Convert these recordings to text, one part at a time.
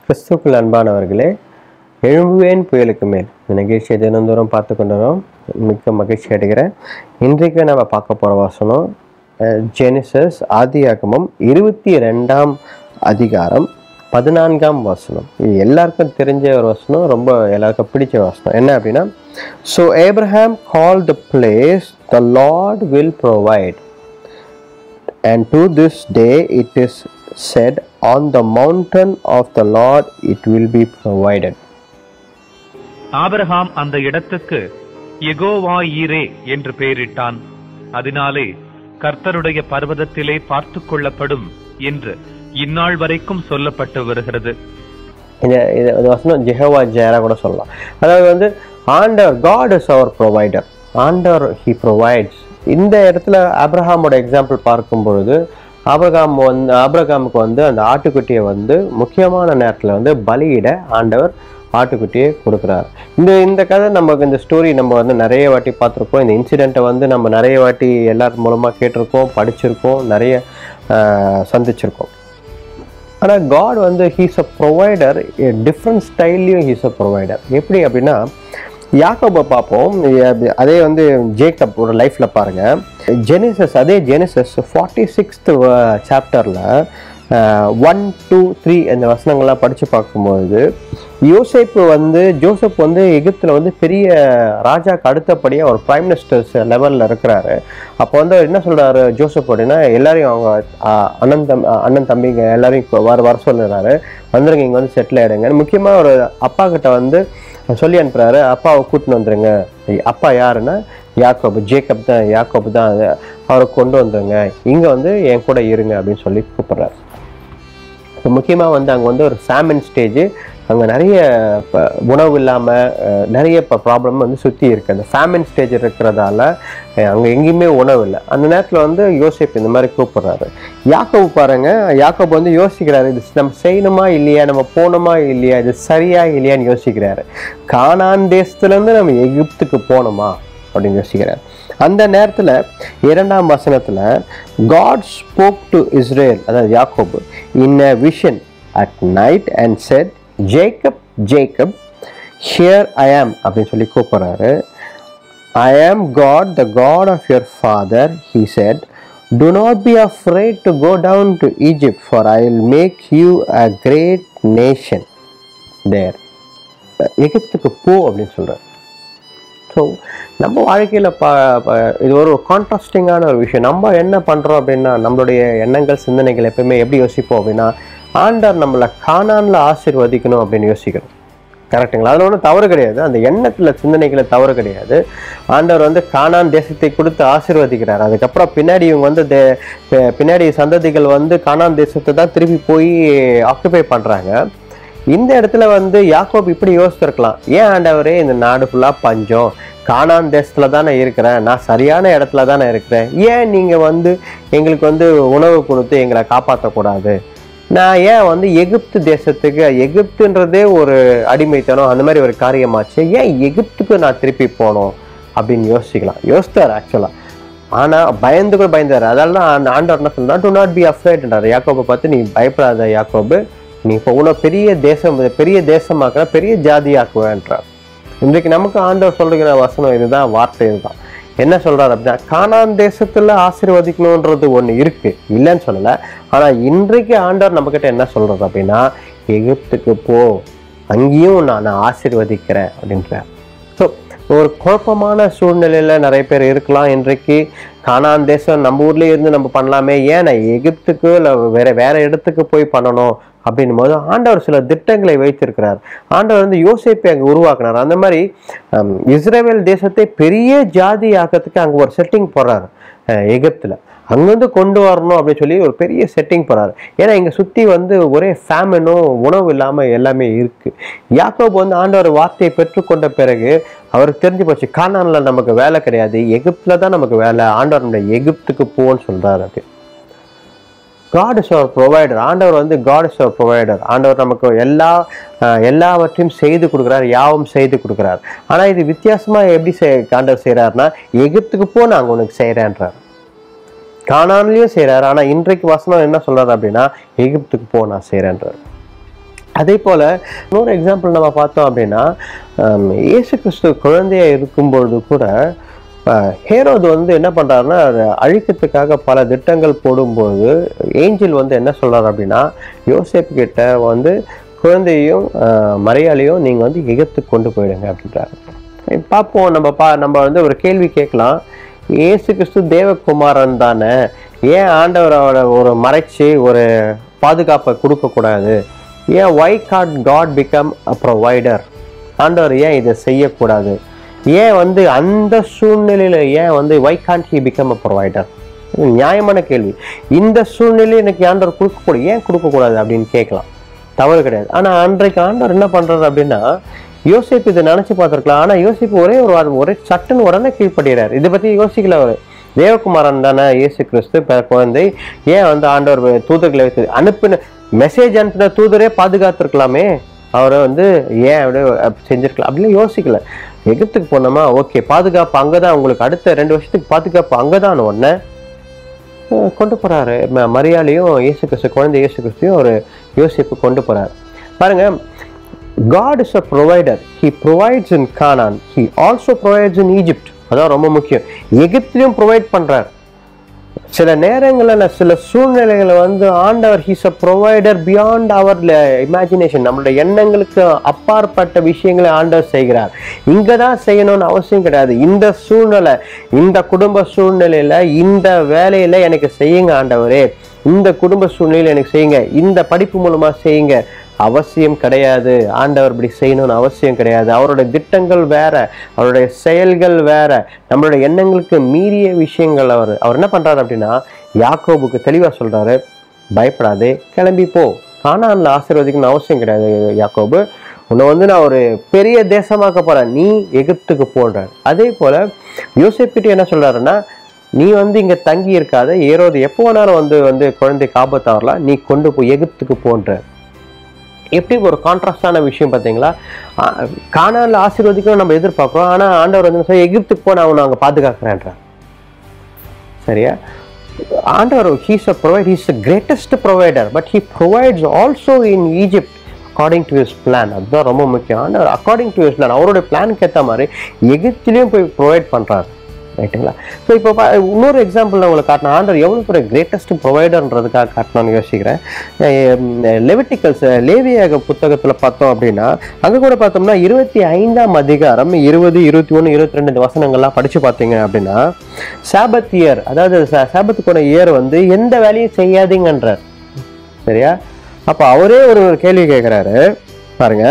கிறிஸ்துக்குள் அன்பானவர்களே எழும்புவேன் புயலுக்கு மேல் இந்த நிகழ்ச்சியை தினந்தோறும் பார்த்து கொண்டுறோம் மிக்க மகிழ்ச்சி அடைகிறேன் இன்றைக்கு நம்ம பார்க்க போகிற வசனம் ஜெனிசஸ் ஆதியாகமம் இருபத்தி ரெண்டாம் அதிகாரம் பதினான்காம் வசனம் இது எல்லாருக்கும் தெரிஞ்ச ஒரு வசனம் ரொம்ப எல்லாருக்கும் பிடிச்ச வசனம் என்ன அப்படின்னா so Abraham call the place the lord will provide and to this day it is said on the mountain of the lord it will be provided Abraham அந்த இடத்துக்கு எகோவாயீரே என்று பெயரிட்டான் அதனாலே கர்த்தருடைய பர்வதத்திலே பார்த்து கொள்ளப்படும் என்று இந்நாள் வரைக்கும் சொல்லப்பட்டு வருகிறது இந்த இது இந்த வசனம் ஜெஹவா ஜெயரா கூட சொல்லலாம் அதாவது வந்து ஆண்டவர் காட் இஸ் அவர் ப்ரொவைடர் ஆண்டவர் ஹி ப்ரொவைட்ஸ் இந்த இடத்துல ஆப்ரஹாமோட எக்ஸாம்பிள் பார்க்கும் பொழுது ஆபிரகாம் வந்து ஆபிரகாமுக்கு வந்து அந்த ஆட்டுக்குட்டியை வந்து முக்கியமான நேரத்தில் வந்து பலியிட ஆண்டவர் ஆட்டுக்குட்டியை கொடுக்குறாரு இந்த இந்த கதை நமக்கு இந்த ஸ்டோரி நம்ம வந்து நிறைய வாட்டி பார்த்துருக்கோம் இந்த இன்சிடெண்ட்டை வந்து நம்ம நிறைய வாட்டி எல்லார் மூலமாக கேட்டிருக்கோம் படிச்சிருக்கோம் நிறைய ஆஹ், சந்திச்சிருக்கோம் ஆனால் காட் வந்து ஹீஸ் அ ப்ரொவைடர் டிஃப்ரெண்ட் ஸ்டைல்லையும் ஹீஸ் அ ப்ரொவைடர் எப்படி அப்படின்னா யாக்கோபை பார்ப்போம் எ- அதே வந்து ஜேக்கப் ஒரு லைஃப்பில் பாருங்கள் ஜெனிசஸ் அதே ஜெனிசஸ் ஃபார்ட்டி சிக்ஸ்த் சாப்டரில் ஒன் டூ த்ரீ அந்த வசனங்கள்லாம் படித்து பார்க்கும்போது யோசேப்பு வந்து ஜோசப் வந்து எகிப்தில் வந்து பெரிய ராஜாக்கு அடுத்தபடியாக ஒரு பிரைம் மினிஸ்டர்ஸ் லெவலில் இருக்கிறாரு அப்போ வந்து அவர் என்ன சொல்கிறாரு ஜோசப் அப்படின்னா எல்லாரையும் அவங்க ஆ, அண்ணன் தம் அண்ணன் தம்பிங்க எல்லாரையும் இப்போ வர வர சொல்லுறாரு வந்துருங்க இங்கே வந்து செட்டில் ஆகிடுங்க முக்கியமாக ஒரு அப்பா கிட்ட வந்து சொல்லி அனுப்புறாரு அப்பாவை கூட்டின்னு வந்துருங்க அப்பா யாருன்னா யாக்கோபு ஜேக்கப் தான் யாக்கோபு தான் அது அவரை கொண்டு வந்துருங்க இங்கே வந்து என் கூட இருங்க அப்படின்னு சொல்லி கூப்பிட்றாரு இப்போ முக்கியமாக வந்து அங்கே வந்து ஒரு ஃபேமின் ஸ்டேஜ் அங்கே நிறைய ப- உணவு இல்லாமல் நிறைய இப்போ ப்ராப்ளம் வந்து சுற்றி இருக்குது அந்த ஃபேமின் ஸ்டேஜ் இருக்கிறதால அங்கே எங்கேயுமே உணவு இல்லை அந்த நேரத்தில் வந்து யோசிப்பு இந்த மாதிரி கூப்பிடுறாரு யாக்கோபு பாருங்க யாக்கோபு வந்து யோசிக்கிறாரு இது நம்ம செய்யணுமா இல்லையா நம்ம போகணுமா இல்லையா இது சரியா இல்லையான்னு யோசிக்கிறாரு கானான் தேசத்துலேருந்து நம்ம எகிப்துக்கு போகணுமா அப்படின்னு யோசிக்கிறார் அந்த நேரத்தில் இரண்டாம் வசனத்தில் காட் ஸ்போக் டு இஸ்ரேல் அதாவது யாக்கோபு in a vision at night and said Jacob Jacob here I am அப்படின்னு சொல்லி கூப்பிட்றாரு I am God, the God of your father, he said. Do not be afraid to go down to Egypt, for I will make you a great nation there. எகிப்துக்கு போ அப்படின்னு சொல்றார் so நம்ம வாழ்க்கையில் ப ப- இது ஒரு கான்ட்ராஸ்டிங்கான ஒரு விஷயம் நம்ம என்ன பண்ணுறோம் அப்படின்னா நம்மளுடைய எண்ணங்கள் சிந்தனைகள் எப்பவுமே எப்படி யோசிப்போம் அப்படின்னா ஆண்டவர் நம்மளை காணான்ல ஆசீர்வதிக்கணும் அப்படின்னு யோசிக்கணும் கரெக்டுங்களா அதில் ஒன்றும் தவறு கிடையாது அந்த எண்ணத்தில் சிந்தனைகளை தவறு கிடையாது ஆண்டவர் வந்து கானான் தேசத்தை கொடுத்து ஆசீர்வதிக்கிறார் அதுக்கப்புறம் பின்னாடி இவங்க வந்து தே- பி- பின்னாடி சந்ததிகள் வந்து கானான் தேசத்தை தான் திருப்பி போய் ஆக்குபை பண்ணுறாங்க இந்த இடத்துல வந்து யாக்கோப் இப்படி யோசிச்சிருக்கலாம் ஏன் ஆண்டவரே இந்த நாடு ஃபுல்லாக பஞ்சம் கானான் தேசத்துல தானே இருக்கிறேன் நான் சரியான இடத்துல தானே இருக்கிறேன் ஏன் நீங்கள் வந்து எங்களுக்கு வந்து உணவு கொடுத்து எங்களை காப்பாற்றக்கூடாது நான் ஏன் வந்து எகிப்து தேசத்துக்கு எகிப்துன்றதே ஒரு அடிமைத்தனம் அந்த மாதிரி ஒரு காரியமாச்சு ஏன் எகிப்துக்கு நான் திருப்பி போகணும் அப்படின்னு யோசிக்கலாம் யோசித்தார் ஆக்சுவலாக ஆனால் பயந்து கூட பயந்தார் அதனால தான் அந்த ஆண்டவர் என்ன சொல்றா டு நாட் பி அஃப்ரைட்ன்றார் யாக்கோபை பார்த்து நீ பயப்படாத யாக்கோபு நீ இப்போ உன்னை பெரிய தேசம் பெரிய தேசமாக்குற பெரிய ஜாதியாக்குவேன்றார் இன்றைக்கு நமக்கு ஆண்டவர் சொல்லுகிற வசனம் இதுதான் வார்த்தை இதுதான் என்ன சொல்றாரு அப்படின்னா கானான் தேசத்துல ஆசீர்வதிக்கணுன்றது ஒண்ணு இருக்கு இல்லைன்னு சொல்லல ஆனா இன்றைக்கு ஆண்டவர் நம்ம கிட்ட என்ன சொல்றாரு அப்படின்னா எகிப்துக்கு போ அங்கேயும் நான் ஆசீர்வதிக்கிறேன் அப்படின்றார் ஸோ ஒரு குழப்பமான சூழ்நிலையில நிறைய பேர் இருக்கலாம் இன்றைக்கு கானான் தேசம் நம்ம ஊர்லயே இருந்து நம்ம பண்ணலாமே ஏன் நான் எகிப்துக்கு இல்லை வேற வேற இடத்துக்கு போய் பண்ணணும் அப்படின்னும் போது ஆண்டவர் சில திட்டங்களை வைத்திருக்கிறார் ஆண்டவர் வந்து யோசிப்பை அங்கே உருவாக்குனார் அந்த மாதிரி ஹம், இஸ்ரேல் தேசத்தை பெரிய ஜாதி ஆக்கிறதுக்கு அங்கே ஒரு செட்டிங் போடுறாரு அஹ், எகிப்துல அங்கேருந்து கொண்டு வரணும் அப்படின்னு சொல்லி ஒரு பெரிய செட்டிங் போறாரு ஏன்னா இங்கே சுற்றி வந்து ஒரே ஃபேமினும் உணவு இல்லாமல் எல்லாமே இருக்கு யாக்கோப் வந்து ஆண்டவர் வார்த்தையை பெற்றுக்கொண்ட பிறகு அவருக்கு தெரிஞ்சு போச்சு கானான்ல நமக்கு வேலை கிடையாது எகிப்துல தான் நமக்கு வேலை ஆண்டவர் நம்மளை எகிப்துக்கு போன்னு சொல்றாரு அப்படி காட் இஸ் அவர் ப்ரொவைடர் ஆண்டவர் வந்து காட் இஸ் அவர் ப்ரொவைடர் ஆண்டவர் நமக்கு எல்லா அஹ், எல்லாவற்றையும் செய்து கொடுக்குறார் யாவும் செய்து கொடுக்குறார் ஆனால் இது வித்தியாசமாக எப்படி செய் ஆண்டவர் செய்கிறாருன்னா எகிப்துக்கு போ நான் உனக்கு செய்கிறேன்றார் காணாமலேயும் செய்கிறாரு ஆனால் இன்றைக்கு வசனம் என்ன சொல்றாரு அப்படின்னா எகிப்துக்கு போ நான் செய்கிறேன்றார் அதே போல இன்னொரு எக்ஸாம்பிள் நம்ம பார்த்தோம் அப்படின்னா ஹம், இயேசு கிறிஸ்து குழந்தையா இருக்கும்பொழுது கூட அஹ், ஹேரோது வந்து என்ன பண்றாருன்னா அதை அழிக்கிறதுக்காக பல திட்டங்கள் போடும்போது ஏஞ்சல் வந்து என்ன சொல்றாரு அப்படின்னா யோசேப்பு கிட்ட வந்து குழந்தையும் அஹ், மரியாளையும் நீங்க வந்து எகிப்துக்கு கொண்டு போயிடுங்க அப்படின்றாரு பார்ப்போம் நம்ம பா நம்ம வந்து ஒரு கேள்வி கேட்கலாம் இயேசு கிறிஸ்து தேவகுமாரன் தானே ஏன் ஆண்டவர் அவரை ஒரு மறைச்சு ஒரு பாதுகாப்பை கொடுக்கக்கூடாது ஏன் why God God become a provider ஆண்டவர் ஏன் இதை செய்யக்கூடாது ஏன் வந்து அந்த சூழ்நிலையில ஏன் வந்து why can't he become a provider நியாயமான கேள்வி இந்த சூழ்நிலையில் எனக்கு ஆண்டவர் கொடுக்கக்கூடாது ஏன் கொடுக்கக்கூடாது அப்படின்னு கேட்கலாம் தவறு கிடையாது ஆனா அன்றைக்கு ஆண்டவர் என்ன பண்றாரு அப்படின்னா யோசிப்பு இதை நினைச்சு பார்த்திருக்கலாம் ஆனா யோசிப்பு ஒரே ஒரு வாரம் ஒரே சட்டுன்னு உடனே கீழ்ப்படுகிறார் இதை பத்தி யோசிக்கல அவரு தேவகுமாரன் தானே இயேசு கிறிஸ்து பிற குழந்தை ஏன் வந்து ஆண்டவர் தூதர்களை வைத்து அனுப்பின மெசேஜ் அனுப்பின தூதரே பாதுகாத்திருக்கலாமே அவரை வந்து ஏன் அப்படியே செஞ்சிருக்கலாம் அப்படிலாம் யோசிக்கல எகிப்துக்கு போனோமா ஓகே பாதுகாப்பு அங்கதான் உங்களுக்கு அடுத்த ரெண்டு வருஷத்துக்கு பாதுகாப்பு அங்கதான் ஒன்னு அஹ் கொண்டு போறாரு ம- மரியாளையும் இயேசு கிறிஸ்து குழந்தை இயேசு கிறிஸ்தையும் ஒரு யோசிப்பு கொண்டு போறாரு பாருங்க God is a provider he provides in Canaan he also provides in Egypt அதான் ரொம்ப முக்கியம் எகிப்திலையும் ப்ரொவைட் பண்றார் சில நேரங்களில் சில சூழ்நிலைகளை வந்து ஆண்டவர் he's a provider beyond our imagination நம்மளுடைய எண்ணங்களுக்கு அப்பாற்பட்ட விஷயங்களை ஆண்டவர் செய்கிறார் இங்கே தான் செய்யணும்னு அவசியம் கிடையாது இந்த சூழ்நிலை இந்த குடும்ப சூழ்நிலையில இந்த வேலையில எனக்கு செய்யுங்க ஆண்டவரே இந்த குடும்ப சூழ்நிலையில் எனக்கு செய்யுங்க இந்த படிப்பு மூலமா செய்யுங்க அவசியம் கிடையாது ஆண்டவர் இப்படி செய்யணும்னு அவசியம் கிடையாது அவருடைய திட்டங்கள் வேற அவருடைய செயல்கள் வேற நம்மளுடைய எண்ணங்களுக்கு மீறிய விஷயங்கள் அவர் அவர் என்ன பண்றாரு அப்படின்னா யாக்கோபுக்கு தெளிவா சொல்றாரு பயப்படாதே கிளம்பி போ கானான்ல ஆசீர்வதிக்கணும்னு அவசியம் கிடையாது யாக்கோபு உன்னை வந்து நான் ஒரு பெரிய தேசமாக்க போறேன் நீ எகிப்துக்கு போடுறார் அதே போல யோசிப்பிட்டு என்ன சொல்றாருன்னா நீ வந்து இங்க தங்கி இருக்காத ஏரோது எப்போ வேணாலும் வந்து வந்து குழந்தைக்கு ஆபத்து வரலாம் நீ கொண்டு போய் எகிப்துக்கு போன்ற எப்படி ஒரு கான்ட்ராஸ்டான விஷயம் பார்த்தீங்களா ஆ- கானான்ல ஆசீர்வதிக்கும் நம்ம எதிர்பார்க்குறோம் ஆனா ஆண்டவர் வந்து என்ன சொல்றாரு, எகிப்துக்கு போன அவனை அங்க பாதுகாக்கிறேன்றார் சரியா ஆண்டவர் he's a provide he's the greatest provider but he provides also in Egypt according to his plan அதுதான் ரொம்ப முக்கியம் ஆண்டவர் அக்கார்டிங் டு ஹிஸ் பிளான் அவருடைய பிளானுக்கு ஏற்ற மாதிரி எகிப்திலையும் போய் ப்ரொவைட் பண்றாரு ரைட்டுங்களா ஸோ இப்போ பா- இன்னொரு எக்ஸாம்பிள் நான் உங்களுக்கு காட்டின ஆண்டவர் எவ்வளோ பெரிய கிரேட்டஸ்ட் ப்ரொவைடர்ன்றதுக்காக காட்டணும்னு யோசிக்கிறேன் லெவிட்டிக்கல்ஸ் லேவியாக புத்தகத்தில் பார்த்தோம் அப்படின்னா அங்கே கூட பார்த்தோம்னா இருபத்தி ஐந்தாம் அதிகாரம் இருபது இருபத்தி ஒன்று இருபத்தி ரெண்டு இந்த வசனங்கள்லாம் படித்து பார்த்தீங்க அப்படின்னா சாபத் இயர் அதாவது சாபத்துக்கான இயர் வந்து எந்த வேலையும் செய்யாதீங்கன்றார் சரியா அப்போ அவரே ஒரு ஒரு கேள்வி கேட்குறாரு பாருங்க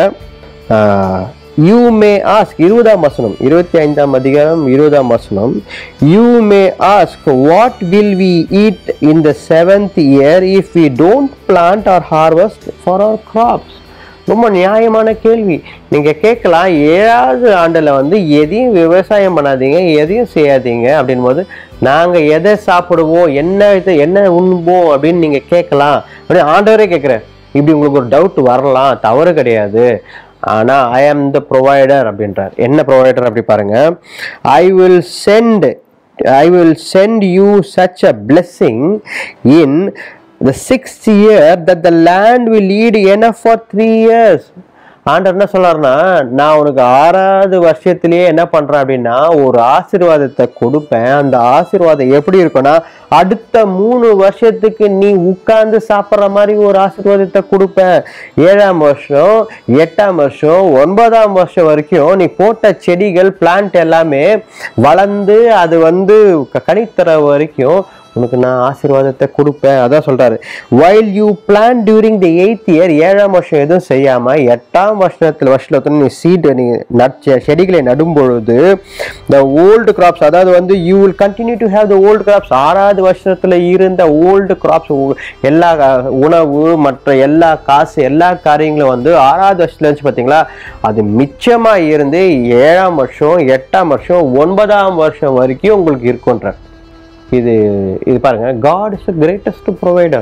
யூ மே ஆஸ்க் இருபதாம் வசனம் இருபத்தி ஐந்தாம் அதிகாரம் இருபதாம் வசனம் you may ask what will we eat in the seventh year if we don't plant or harvest for our crops ரொம்ப நியாயமான கேள்வி நீங்க கேட்கலாம் ஏழாவது ஆண்டுல வந்து எதையும் விவசாயம் பண்ணாதீங்க எதையும் செய்யாதீங்க அப்படின் போது நாங்க எதை சாப்பிடுவோம் என்ன இது என்ன உண்போம் அப்படின்னு நீங்க கேட்கலாம் அப்படி ஆண்டவரே கேட்குறேன் இப்படி உங்களுக்கு ஒரு டவுட் வரலாம் தவறு கிடையாது ஆனா ஐ ஆம் த ப்ரொவைடர் அப்படின்றார் என்ன ப்ரொவைடர் அப்படி பாருங்க I will send I will send you such a blessing in the sixth year that the land will lead enough for three years ஆண்டவர் என்ன சொல்றாருன்னா நான் உனக்கு ஆறாவது வருஷத்திலேயே என்ன பண்றேன் அப்படின்னா ஒரு ஆசீர்வாதத்தை கொடுப்பேன் அந்த ஆசீர்வாதம் எப்படி இருக்கும்னா அடுத்த மூணு வருஷத்துக்கு நீ உட்கார்ந்து சாப்பிட்ற மாதிரி ஒரு ஆசீர்வாதத்தை கொடுப்பேன் ஏழாம் வருஷம் எட்டாம் வருஷம் ஒன்பதாம் வருஷம் வரைக்கும் நீ போட்ட செடிகள் பிளான்ட் எல்லாமே வளர்ந்து அது வந்து க- கனித்தர வரைக்கும் உனக்கு நான் ஆசீர்வாதத்தை கொடுப்பேன் அதான் சொல்றாரு while you plan during the eighth year ஏழாம் வருஷம் எதுவும் செய்யாம எட்டாம் வருஷத்துல வருஷத்துல நீ சீட் நீ நட் செ- செடிகளை நடும் பொழுது த ஓல்டு கிராப்ஸ் அதாவது வந்து you will continue to have the old crops ஆறாவது வருஷத்துல இருந்த ஓல்டு கிராப்ஸ் எல்லா அஹ், உணவு மற்ற எல்லா காசு எல்லா காரியங்களும் வந்து ஆறாவது வருஷத்துல இருந்துச்சு பாத்தீங்களா அது மிச்சமா இருந்து ஏழாம் வருஷம் எட்டாம் வருஷம் ஒன்பதாம் வருஷம் வரைக்கும் உங்களுக்கு இருக்குன்றார் இது இது பாருங்க God is the greatest provider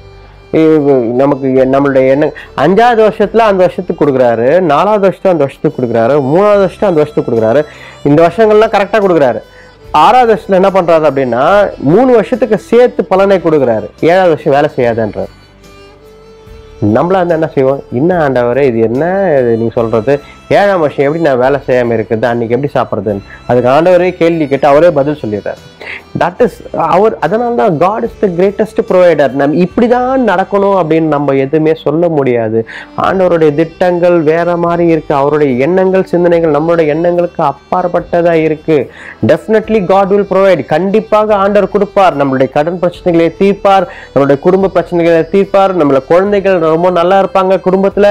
நமக்கு எ- நம்மளுடைய எண்ணம் அஞ்சாவது வருஷத்துல அந்த வருஷத்துக்கு கொடுக்குறாரு நாலாவது வருஷத்துல அந்த வருஷத்துக்கு கொடுக்குறாரு மூணாவது வருஷத்துல அந்த வருஷத்துக்கு கொடுக்குறாரு இந்த வருஷங்கள்லாம் கரெக்டாக கொடுக்குறாரு ஆறாவது வருஷத்துல என்ன பண்றாரு அப்படின்னா மூணு வருஷத்துக்கு சேர்த்து பலனை கொடுக்குறாரு ஏழாவது வருஷம் வேலை செய்யாதன்றார் நம்மளா இருந்தா என்ன செய்வோம் என்ன ஆண்டவரே இது என்ன இது நீங்க சொல்றது ஏழாம் வருஷம் எப்படி நான் வேலை செய்யாம இருக்குது அன்னைக்கு எப்படி சாப்பிட்றதுன்னு அதுக்கு ஆண்டவரே கேள்வி கேட்டு அவரே பதில் சொல்லிடுறாரு தட் இஸ் அவர் அதனால தான் God is the greatest provider நம்ம இப்படிதான் நடக்கணும் அப்படின்னு நம்ம எதுவுமே சொல்ல முடியாது ஆண்டவருடைய திட்டங்கள் வேற மாதிரி இருக்கு அவருடைய எண்ணங்கள் சிந்தனைகள் நம்மளுடைய எண்ணங்களுக்கு அப்பாற்பட்டதா இருக்கு டெஃபினெட்லி காட் வில் ப்ரொவைட் கண்டிப்பாக ஆண்டவர் கொடுப்பார் நம்மளுடைய கடன் பிரச்சனைகளை தீர்ப்பார் நம்மளுடைய குடும்ப பிரச்சனைகளை தீர்ப்பார் நம்மள குழந்தைகள் ரொம்ப நல்லா இருப்பாங்க குடும்பத்துல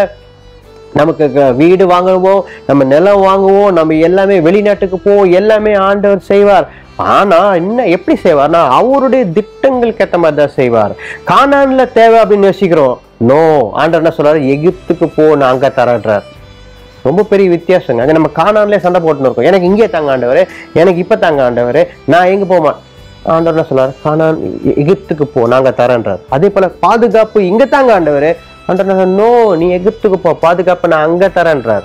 நமக்கு க- வீடு வாங்குவோம் நம்ம நிலம் வாங்குவோம் நம்ம எல்லாமே வெளிநாட்டுக்கு போவோம் எல்லாமே ஆண்டவர் செய்வார் ஆனா என்ன எப்படி செய்வார்னா அவருடைய திட்டங்களுக்கு ஏற்ற மாதிரி தான் செய்வார் கானான்ல தேவை அப்படின்னு யோசிக்கிறோம் நோ ஆண்டவர் என்ன சொல்றாரு எகிப்துக்கு போ நான் அங்க தரேன்றார் ரொம்ப பெரிய வித்தியாசங்க அங்க நம்ம காணாமலே சண்டை போட்டுன்னு இருக்கோம் எனக்கு இங்கே தாங்க ஆண்டவரே எனக்கு இப்ப தாங்க ஆண்டவரே நான் எங்க போமா ஆண்டவர் என்ன சொல்றாரு காணான் எ- எகிப்துக்கு போ நாங்க தரேன்றார் அதே போல பாதுகாப்பு இங்க தாங்க ஆண்டவரே ஆண்டவர் நோ நீ எகிப்துக்கு போ பாதுகாப்பு நான் அங்க தரேன்றார்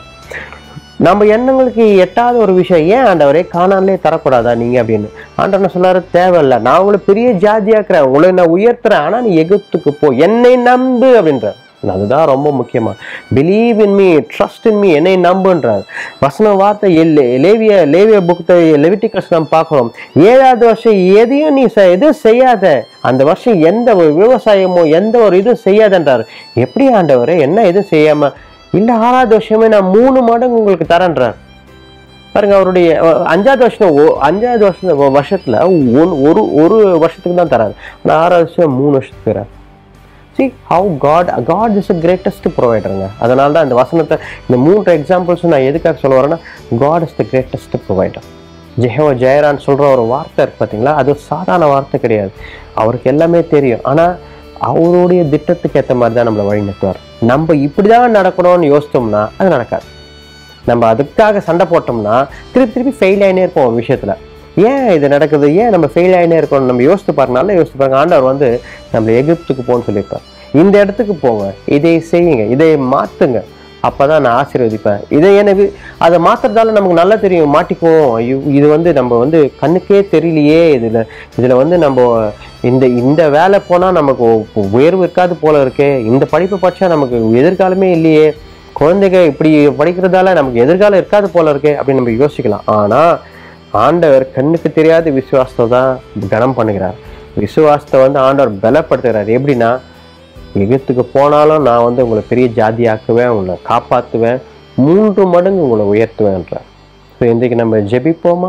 நம்ம எண்ணங்களுக்கு எட்டாத ஒரு விஷயம் ஏன் ஆண்டவரே காணாமலே தரக்கூடாதா நீங்க அப்படின்னு ஆண்டவர் என்ன சொன்னாரு தேவையில்ல நான் உங்களை பெரிய ஜாதியாக்குறேன் உங்களை நான் உயர்த்துறேன் ஆனா நீ எகிப்துக்கு போ என்னை நம்பு அப்படின்றார் அதுதான் ரொம்ப முக்கியமா believe in me trust in me என்னை நம்புன்றார் வசன வார்த்தை எல்லே லேவிய லேவிய புக்த லெவிட்டிகஸ் நம்ம பார்க்கிறோம் ஏழாவது வருஷம் எதையும் நீ செ- எதுவும் செய்யாத அந்த வருஷம் எந்த ஒரு விவசாயமோ எந்த ஒரு இதுவும் செய்யாதன்றார் எப்படி ஆண்டவரே என்ன எதுவும் செய்யாம இல்ல ஆறாவது வருஷமே நான் மூணு மடங்கு உங்களுக்கு தரேன்றார் பாருங்க அவருடைய அஹ், அஞ்சாவது வருஷம் ஒ- அஞ்சாவது வருஷம் வருஷத்துல ஒன்- ஒரு ஒரு வருஷத்துக்கு தான் தராரு ஆனா ஆறாவது வருஷம் மூணு வருஷத்துக்கு தராரு see how god god is the greatest ப்ரொவைடருங்க அதனால தான் இந்த வசனத்தை இந்த மூன்று எக்ஸாம்பிள்ஸும் நான் எதுக்காக சொல்ல வரேன்னா god is the greatest provider Jehovah ஜெயரான் சொல்ற ஒரு வார்த்தை இருக்கு பார்த்தீங்களா அது சாதாரண வார்த்தை கிடையாது அவருக்கு எல்லாமே தெரியும் ஆனா அவருடைய திட்டத்துக்கு ஏற்ற மாதிரி தான் நம்மளை வழி நடத்துவார் நம்ம இப்படிதான் நடக்கணும்னு யோசித்தோம்னா அது நடக்காது நம்ம அதுக்காக சண்டை போட்டோம்னா திருப்பி திருப்பி ஃபெயில் ஆகினே இருப்போம் ஒரு விஷயத்துல ஏன் இது நடக்குது ஏன் நம்ம ஃபெயில் ஆகினே இருக்கோம் நம்ம யோசித்து பாருங்க நல்லா யோசித்து பாருங்க ஆண்டவர் வந்து நம்மளை எகிப்துக்கு போன்னு சொல்லியிருப்பார் இந்த இடத்துக்கு போங்க இதை செய்யுங்க இதை மாத்துங்க அப்பதான் நான் ஆசீர்வதிப்பேன் இதை எனக்கு அதை மாத்துறதால நமக்கு நல்லா தெரியும் மாட்டிக்குவோம் ஐயோ இது வந்து நம்ம வந்து கண்ணுக்கே தெரியலையே இதுல இதுல வந்து நம்ம இந்த இந்த வேலை போனா நமக்கு உ- உயர்வு இருக்காது போல இருக்கே இந்த படிப்பு படிச்சா நமக்கு எதிர்காலமே இல்லையே குழந்தைங்க இப்படி படிக்கிறதால நமக்கு எதிர்காலம் இருக்காது போல இருக்கே அப்படின்னு நம்ம யோசிக்கலாம் ஆனா ஆண்டவர் கண்ணுக்கு தெரியாத விசுவாசத்தை தான் கனம் பண்ணுகிறார் விசுவாசத்தை வந்து ஆண்டவர் பலப்படுத்துகிறார் எப்படின்னா எகிப்துக்கு போனாலும் நான் வந்து உங்களை பெரிய ஜாதியாக்குவேன் உங்களை காப்பாற்றுவேன் மூன்று மடங்கு உங்களை உயர்த்துவேன்றார் ஸோ இன்றைக்கு நம்ம ஜெபிப்போமா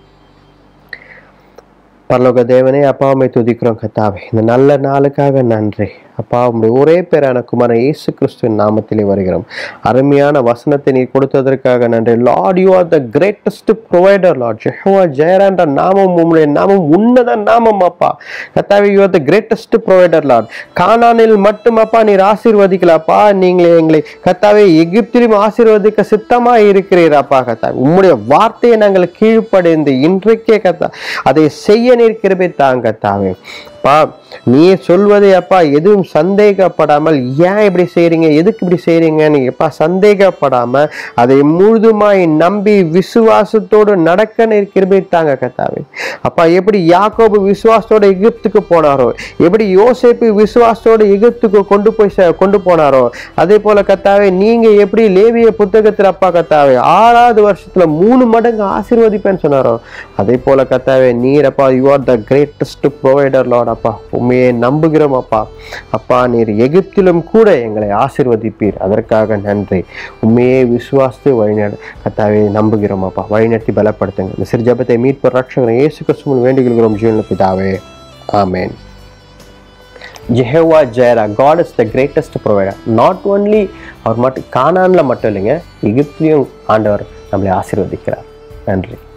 பரலோக தேவனே அப்பாவை துதிக்கிறோம் கத்தாவே இந்த நல்ல நாளுக்காக நன்றி அப்பா உங்களுடைய ஒரே பேரான குமாரன் இயேசு கிறிஸ்துவின் நாமத்திலே வருகிறோம் அருமையான வசனத்தை நீ கொடுத்ததற்காக நன்றி lord you are the greatest provider lord Jehovah ஜெயரான்ற நாமம் உங்களுடைய நாமம் உன்னத நாமம் அப்பா கத்தாவே you are the greatest provider lord கானானில் மட்டும் அப்பா நீர் ஆசீர்வதிக்கலப்பா நீங்களே எங்களை கத்தாவே எகிப்திலும் ஆசீர்வதிக்க சித்தமா இருக்கிறீர் அப்பா கத்தா உம்முடைய வார்த்தையை நாங்கள் கீழ்ப்படைந்து இன்றைக்கே கத்தா அதை செய்ய நீர் கிருபை தாங்க கத்தாவே அப்பா நீ சொல்வதை அப்பா எதுவும் சந்தேகப்படாமல் ஏன் இப்படி செய்றீங்க எதுக்கு இப்படி செய்றீங்கன்னு எப்பா சந்தேகப்படாம அதை முழுதுமாய் நம்பி விசுவாசத்தோடு நடக்க நீர் கிருபை தாங்க கத்தாவே அப்பா எப்படி யாக்கோபு விசுவாசத்தோட எகிப்துக்கு போனாரோ எப்படி யோசேப்பு விசுவாசத்தோட எகிப்துக்கு கொண்டு போய் சே- கொண்டு போனாரோ அதே போல கத்தாவே நீங்க எப்படி லேவிய புத்தகத்தில் அப்பா கத்தாவே ஆறாவது வருஷத்துல மூணு மடங்கு ஆசீர்வதிப்பேன்னு சொன்னாரோ அதே போல கத்தாவே நீர் அப்பா you are the greatest provider lord அப்பா உண்மையை நம்புகிறோம் அப்பா அப்பா நீர் எகிப்திலும் கூட எங்களை ஆசீர்வதிப்பீர் அதற்காக நன்றி உண்மையே விசுவாசத்தை வழிநட கத்தாவே நம்புகிறோம் அப்பா வழிநடத்தி பலப்படுத்துங்க இந்த சிறு ஜபத்தை மீட்பு ரட்சகரை இயேசு கிறிஸ்துவின் வேண்டுகிறோம் ஜீவன பிதாவே amen Jehovah Jireh God is the greatest provider not only அவர் மட்டும் கானான்ல மட்டும் இல்லைங்க எகிப்திலையும் ஆண்டவர் நம்மளை ஆசீர்வதிக்கிறார் நன்றி